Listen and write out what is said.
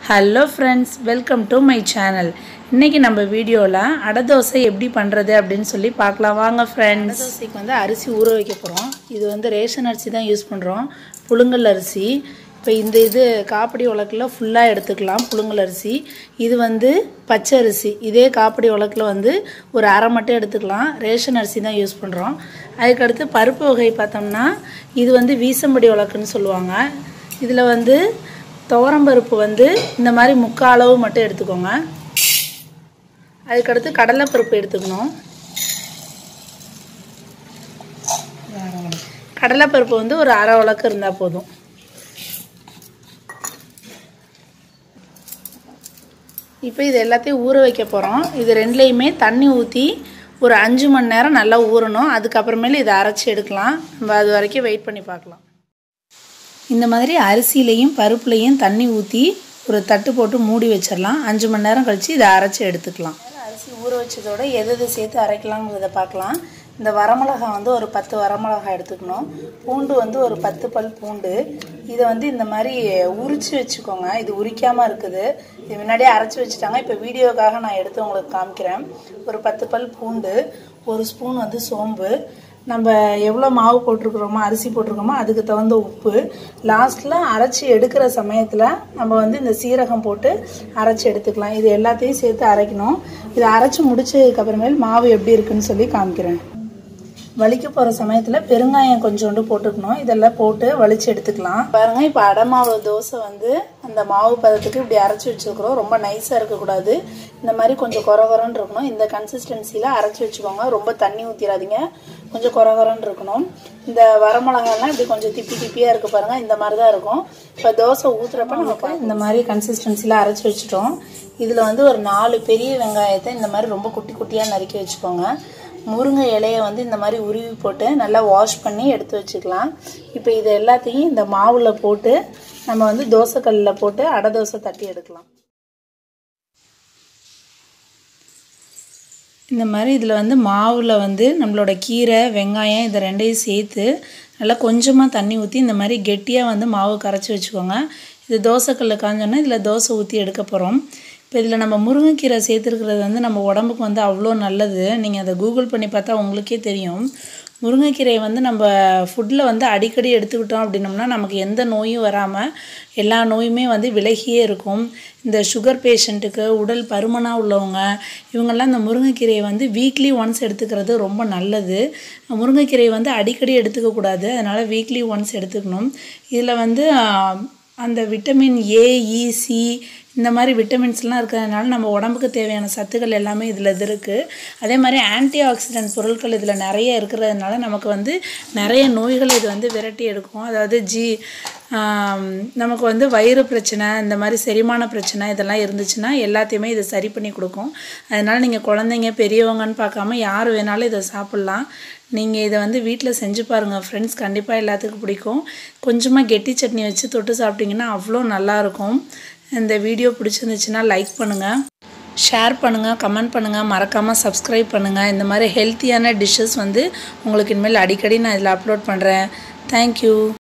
hello friends welcome to my channel இன்றைக்கி நம்ம வீடியோவில் அடை தோசை எப்படி பண்ணுறது அப்படின்னு சொல்லி பார்க்கலாம் வாங்க ஃப்ரெண்ட்ஸ் தோசைக்கு வந்து அரிசி ஊற வைக்க போகிறோம் இது வந்து ரேஷன் அரிசி தான் யூஸ் பண்ணுறோம் புழுங்கல் அரிசி இப்போ இந்த இது காப்படி உலக்கில் ஃபுல்லாக எடுத்துக்கலாம் புழுங்கல் அரிசி இது வந்து பச்சை அரிசி இதே காப்படி உலக்கில் வந்து ஒரு அரை மட்டும் எடுத்துக்கலாம் ரேஷன் அரிசி தான் யூஸ் பண்ணுறோம் அதுக்கடுத்து பருப்பு வகை பார்த்தோம்னா இது வந்து வீசம்படி உலக்குன்னு சொல்லுவாங்க இதில் வந்து துவரம்பருப்பு வந்து இந்த மாதிரி முக்கால் அளவு மட்டும் எடுத்துக்கோங்க அதுக்கடுத்து கடலைப்பருப்பு எடுத்துக்கணும் கடலைப்பருப்பு வந்து ஒரு அரை உலக்கு இருந்தால் போதும் இப்போ இது எல்லாத்தையும் ஊற வைக்க போகிறோம் இது ரெண்டுலேயுமே தண்ணி ஊற்றி ஒரு அஞ்சு மணி நேரம் நல்லா ஊறணும் அதுக்கப்புறமேல இதை அரைச்சி எடுக்கலாம் நம்ம அது வரைக்கும் வெயிட் பண்ணி பார்க்கலாம் இந்த மாதிரி அரிசியிலையும் பருப்புலையும் தண்ணி ஊற்றி ஒரு தட்டு போட்டு மூடி வச்சிடலாம் அஞ்சு மணி நேரம் கழித்து இதை அரைச்சி எடுத்துக்கலாம் அரிசி ஊற வச்சதோட எது எது சேர்த்து அரைக்கலாங்கிறத பார்க்கலாம் இந்த வரமிளகா வந்து ஒரு பத்து வரமிளகா எடுத்துக்கணும் பூண்டு வந்து ஒரு பத்து பல் பூண்டு இதை வந்து இந்த மாதிரி உரிச்சு வச்சுக்கோங்க இது உரிக்காமல் இருக்குது இது முன்னாடியே அரைச்சி வச்சுட்டாங்க இப்போ வீடியோக்காக நான் எடுத்து உங்களுக்கு காமிக்கிறேன் ஒரு பத்து பல் பூண்டு ஒரு ஸ்பூன் வந்து சோம்பு நம்ம எவ்வளோ மாவு போட்டிருக்கிறோமோ அரிசி போட்டிருக்கோமோ அதுக்கு தகுந்த உப்பு லாஸ்ட்டில் அரைச்சி எடுக்கிற சமயத்தில் நம்ம வந்து இந்த சீரகம் போட்டு அரைச்சி எடுத்துக்கலாம் இது எல்லாத்தையும் சேர்த்து அரைக்கணும் இதை அரைச்சி முடிச்சதுக்கப்புறமேல் மாவு எப்படி இருக்குன்னு சொல்லி காமிக்கிறேன் வலிக்க போகிற சமயத்தில் பெருங்காயம் கொஞ்சோண்டு போட்டுக்கணும் இதெல்லாம் போட்டு வலிச்சு எடுத்துக்கலாம் பாருங்க இப்போ அடமாவு தோசை வந்து அந்த மாவு பதத்துக்கு இப்படி அரைச்சி வச்சுருக்குறோம் ரொம்ப நைஸாக இருக்கக்கூடாது இந்த மாதிரி கொஞ்சம் குறகுறன்னு இருக்கணும் இந்த கன்சிஸ்டன்சியில் அரைச்சி வச்சுக்கோங்க ரொம்ப தண்ணி ஊற்றிடாதீங்க கொஞ்சம் குறகுறன்னு இருக்கணும் இந்த வரமிளகாலாம் இப்படி கொஞ்சம் திப்பி திப்பியாக இருக்குது பாருங்கள் இந்த மாதிரி தான் இருக்கும் இப்போ தோசை ஊற்றுறப்ப நமக்கு இந்த மாதிரி கன்சிஸ்டன்சியில் அரைச்சி வச்சுட்டோம் இதில் வந்து ஒரு நாலு பெரிய வெங்காயத்தை இந்த மாதிரி ரொம்ப குட்டி குட்டியாக நறுக்கி வச்சுக்கோங்க முருங்கை இலையை வந்து இந்த மாதிரி உருவி போட்டு நல்லா வாஷ் பண்ணி எடுத்து வச்சுக்கலாம் இப்போ இது எல்லாத்தையும் இந்த மாவில் போட்டு நம்ம வந்து தோசைக்கல்லில் போட்டு அடை தோசை தட்டி எடுக்கலாம் இந்த மாதிரி இதில் வந்து மாவில் வந்து நம்மளோட கீரை வெங்காயம் இதை ரெண்டையும் சேர்த்து நல்லா கொஞ்சமாக தண்ணி ஊற்றி இந்த மாதிரி கெட்டியாக வந்து மாவு கரைச்சி வச்சுக்கோங்க இது தோசைக்கல்ல காஞ்சோன்னா இதில் தோசை ஊற்றி எடுக்க போகிறோம் இப்போ இதில் நம்ம முருங்கைக்கீரை சேர்த்துருக்கிறது வந்து நம்ம உடம்புக்கு வந்து அவ்வளோ நல்லது நீங்கள் அதை கூகுள் பண்ணி பார்த்தா உங்களுக்கே தெரியும் முருங்கைக்கீரையை வந்து நம்ம ஃபுட்டில் வந்து அடிக்கடி எடுத்துக்கிட்டோம் அப்படின்னோம்னா நமக்கு எந்த நோயும் வராமல் எல்லா நோயுமே வந்து விலகியே இருக்கும் இந்த சுகர் பேஷண்ட்டுக்கு உடல் பருமனாக உள்ளவங்க இவங்கெல்லாம் இந்த முருங்கைக்கீரையை வந்து வீக்லி ஒன்ஸ் எடுத்துக்கிறது ரொம்ப நல்லது முருங்கைக்கீரையை வந்து அடிக்கடி எடுத்துக்கக்கூடாது அதனால் வீக்லி ஒன்ஸ் எடுத்துக்கணும் இதில் வந்து அந்த விட்டமின் ஏ இசி இந்த மாதிரி விட்டமின்ஸ்லாம் இருக்கிறதுனால நம்ம உடம்புக்கு தேவையான சத்துக்கள் எல்லாமே இதில் இது இருக்குது அதே மாதிரி ஆன்டி ஆக்சிடென்ட் பொருட்கள் இதில் நிறைய இருக்கிறதுனால நமக்கு வந்து நிறைய நோய்கள் இது வந்து விரட்டி எடுக்கும் அதாவது ஜி நமக்கு வந்து வயிறு பிரச்சனை இந்த மாதிரி செரிமான பிரச்சனை இதெல்லாம் இருந்துச்சுன்னா எல்லாத்தையுமே இது சரி பண்ணி கொடுக்கும் அதனால் நீங்கள் குழந்தைங்க பெரியவங்கன்னு பார்க்காம யார் வேணாலும் இதை சாப்பிட்லாம் நீங்கள் இதை வந்து வீட்டில் செஞ்சு பாருங்கள் ஃப்ரெண்ட்ஸ் கண்டிப்பாக எல்லாத்துக்கும் பிடிக்கும் கொஞ்சமாக கெட்டி சட்னி வச்சு தொட்டு சாப்பிட்டிங்கன்னா அவ்வளோ நல்லாயிருக்கும் இந்த வீடியோ பிடிச்சிருந்துச்சுன்னா லைக் பண்ணுங்கள் ஷேர் பண்ணுங்கள் கமெண்ட் பண்ணுங்கள் மறக்காமல் சப்ஸ்கிரைப் பண்ணுங்கள் இந்த மாதிரி ஹெல்த்தியான டிஷ்ஷஸ் வந்து உங்களுக்கு இனிமேல் அடிக்கடி நான் இதில் அப்லோட் பண்ணுறேன் தேங்க்யூ